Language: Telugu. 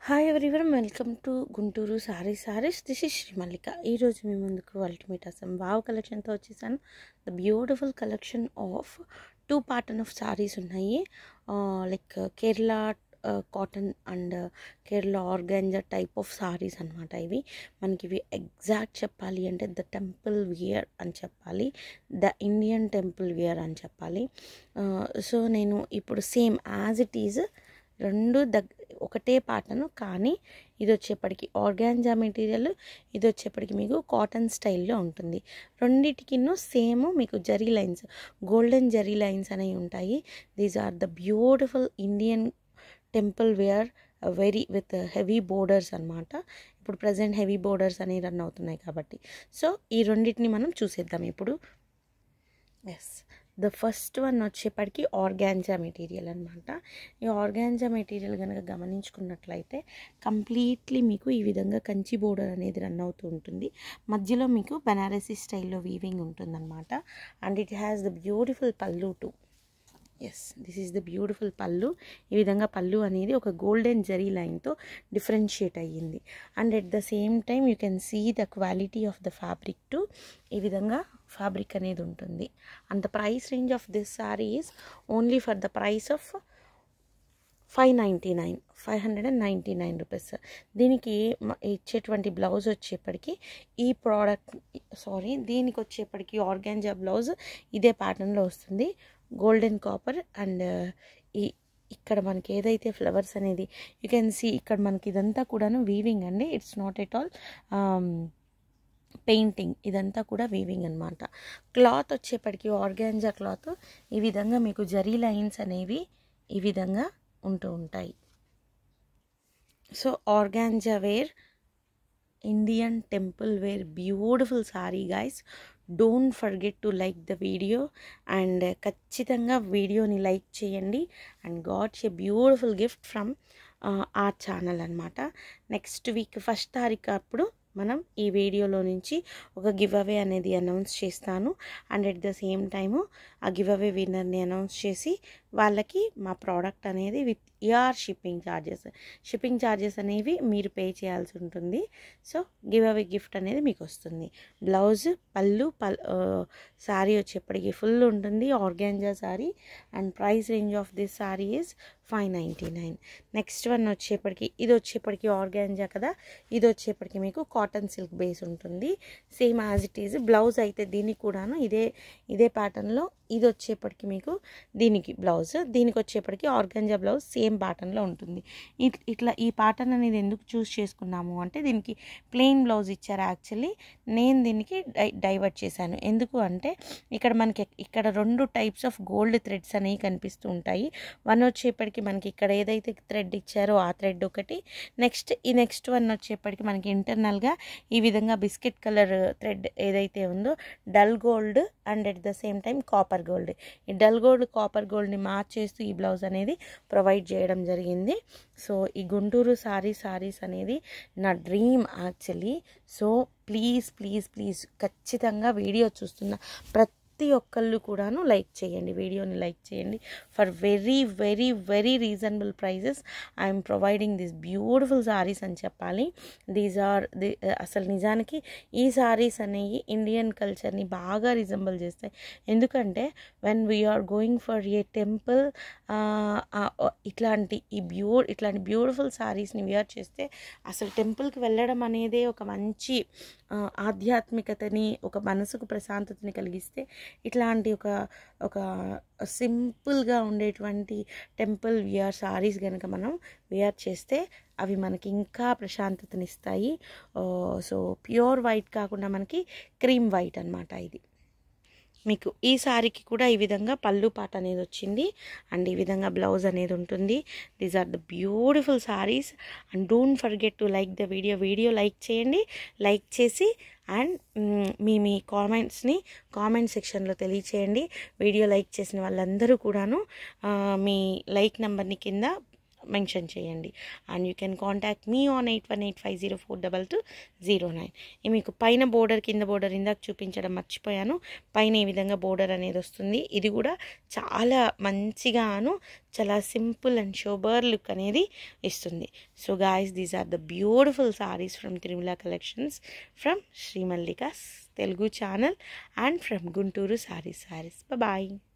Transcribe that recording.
hi everyone welcome to Guntur sari saris this is Srimallika ఈరోజు మీ ముందుకు అల్టిమేట్ అసం వావ్ కలెక్షన్తో వచ్చేసాను the beautiful collection of two pattern of saris ఉన్నాయి like Kerala cotton and Kerala organza type of saris అనమాట ఇవి మనకి ఇవి ఎగ్జాక్ట్ చెప్పాలి అంటే ద టెంపుల్ వియర్ అని చెప్పాలి ద ఇండియన్ టెంపుల్ వియర్ అని చెప్పాలి సో నేను ఇప్పుడు సేమ్ యాజ్ ఇట్ ఈజ్ రెండు దగ్ ఒకటే పాటను కానీ ఇది వచ్చేప్పటికి ఆర్గాన్జా మెటీరియల్ ఇది వచ్చేప్పటికి మీకు కాటన్ స్టైల్లో ఉంటుంది రెండిటికిను సేమ్ మీకు zari lines golden zari lines అనేవి ఉంటాయి these are the beautiful Indian temple wear very with heavy borders అనమాట ఇప్పుడు ప్రజెంట్ హెవీ బోర్డర్స్ అనేవి రన్ అవుతున్నాయి కాబట్టి సో ఈ రెండింటిని మనం చూసేద్దాం ఇప్పుడు ఎస్ ద ఫస్ట్ వన్ వచ్చేప్పటికి ఆర్గాన్జా మెటీరియల్ అనమాట ఈ ఆర్గాన్జా మెటీరియల్ కనుక గమనించుకున్నట్లయితే కంప్లీట్లీ మీకు ఈ విధంగా కంచి బోర్డర్ అనేది రన్ అవుతూ ఉంటుంది మధ్యలో మీకు బనారసీ స్టైల్లో వీవింగ్ ఉంటుందన్నమాట and it has the beautiful pallu too as this is the beautiful pallu ఈ విధంగా పళ్ళు అనేది ఒక గోల్డెన్ జరీ లైన్తో డిఫరెన్షియేట్ అయ్యింది and at the same time you can see the quality of the fabric too ఈ విధంగా ఫ్యాబ్రిక్ అనేది ఉంటుంది and the price range of this sari is only for the price of five ninety nine five hundred and ninety nine rupees దీనికి ఇచ్చేటువంటి బ్లౌజ్ వచ్చేప్పటికి ఈ ప్రోడక్ట్ సారీ దీనికి వచ్చేప్పటికి ఆర్గాన్జా బ్లౌజ్ ఇదే ప్యాటర్న్లో వస్తుంది గోల్డెన్ కాపర్ అండ్ ఈ ఇక్కడ మనకి ఏదైతే ఫ్లవర్స్ అనేది యూ కెన్ సీ ఇక్కడ మనకి ఇదంతా కూడాను వీవింగ్ అండి it's not at all painting ఇదంతా కూడా వీవింగ్ అనమాట క్లాత్ వచ్చేప్పటికి ఆర్గాన్జా క్లాత్ ఈ విధంగా మీకు జరీ లైన్స్ అనేవి ఈ విధంగా ఉంటూ ఉంటాయి so organza wear Indian temple wear beautiful sari guys don't forget to like the video and ఖచ్చితంగా వీడియోని లైక్ చేయండి and gods a beautiful gift from a channel అనమాట నెక్స్ట్ వీక్ ఫస్ట్ తారీఖు అప్పుడు మనం ఈ వీడియోలో నుంచి ఒక గివ్ అవే అనేది అనౌన్స్ చేస్తాను and at the same time a giveaway విన్నర్ని అనౌన్స్ చేసి వాళ్ళకి మా ప్రోడక్ట్ అనేది with year shipping charges shipping charges అనేవి మీరు పే చేయాల్సి ఉంటుంది సో గివ్ అవే గిఫ్ట్ అనేది మీకు వస్తుంది బ్లౌజ్ పళ్ళు పల్ శారీ వచ్చేప్పటికి ఫుల్ ఉంటుంది organza sari and price range of this sari is five ninety nine next one వచ్చేప్పటికి ఇది వచ్చేప్పటికి ఆర్గాన్జా కదా ఇది వచ్చేప్పటికి మీకు కాటన్ సిల్క్ బేస్ ఉంటుంది same as it is blouse అయితే దీనికి కూడాను ఇదే ఇదే ప్యాటర్న్లో ఇది వచ్చేప్పటికి మీకు దీనికి బ్లౌజ్ దీనికి వచ్చేప్పటికి ఆర్గంజా బ్లౌజ్ సేమ్ ప్యాటర్న్లో ఉంటుంది ఇట్లా ఈ ప్యాటర్న్ అనేది ఎందుకు చూస్ చేసుకున్నాము అంటే దీనికి ప్లెయిన్ బ్లౌజ్ ఇచ్చారు యాక్చువల్లీ నేను దీనికి డై డైవర్ట్ చేశాను ఎందుకు అంటే ఇక్కడ మనకి ఇక్కడ రెండు టైప్స్ ఆఫ్ గోల్డ్ థ్రెడ్స్ అనేవి కనిపిస్తూ ఉంటాయి వన్ వచ్చేప్పటికి మనకి ఇక్కడ ఏదైతే థ్రెడ్ ఇచ్చారో ఆ థ్రెడ్ ఒకటి నెక్స్ట్ ఈ నెక్స్ట్ వన్ వచ్చేప్పటికి మనకి ఇంటర్నల్గా ఈ విధంగా బిస్కెట్ కలర్ థ్రెడ్ ఏదైతే ఉందో dull gold and at the same time copper gold ఈ డల్ గోల్డ్ కాపర్ గోల్డ్ని మ్యాచ్ చేస్తూ ఈ బ్లౌజ్ అనేది ప్రొవైడ్ చేయడం జరిగింది సో ఈ గుంటూరు సారీ సారీస్ అనేది నా dream actually so please please please ఖచ్చితంగా వీడియో చూస్తున్న ప్రతి ప్రతి ఒక్కళ్ళు కూడాను లైక్ చేయండి వీడియోని లైక్ చేయండి for very very very reasonable prices I'm providing this beautiful saris అని చెప్పాలి దీస్ ఆర్ ది అసలు నిజానికి ఈ సారీస్ అనేవి ఇండియన్ కల్చర్ని బాగా రిజంబుల్ చేస్తాయి ఎందుకంటే when we're going for a temple ఇట్లాంటి ఈ బ్యూ ఇట్లాంటి బ్యూటిఫుల్ సారీస్ని వియర్ చేస్తే అసలు టెంపుల్కి వెళ్ళడం అనేదే ఒక మంచి ఆధ్యాత్మికతని ఒక మనసుకు ప్రశాంతతని కలిగిస్తే ఇట్లాంటి ఒక ఒక సింపుల్గా ఉండేటువంటి టెంపుల్ వియర్ సారీస్ కనుక మనం వియర్ చేస్తే అవి మనకి ఇంకా ప్రశాంతతనిస్తాయి సో ప్యూర్ వైట్ కాకుండా మనకి క్రీమ్ వైట్ అనమాట ఇది మీకు ఈ సారీకి కూడా ఈ విధంగా పళ్ళు పాట అనేది వచ్చింది అండ్ ఈ విధంగా బ్లౌజ్ అనేది ఉంటుంది these are the beautiful saris and don't forget to like the video video like చేయండి లైక్ చేసి అండ్ మీ మీ కామెంట్స్ని కామెంట్ సెక్షన్లో తెలియచేయండి వీడియో లైక్ చేసిన వాళ్ళందరూ కూడాను మీ లైక్ నెంబర్ని కింద మెన్షన్ చేయండి and you can contact me on eight one eight five zero four double two zero nine మీకు పైన బోర్డర్ కింద బోర్డర్ ఇందాక చూపించడం మర్చిపోయాను పైన ఈ విధంగా బోర్డర్ అనేది వస్తుంది ఇది కూడా చాలా మంచిగాను చాలా సింపుల్ అండ్ షోబర్ లుక్ అనేది ఇస్తుంది so guys these are the beautiful saris from Tirumala collections from Srimallikas Telugu channel and from Guntur saris saris bye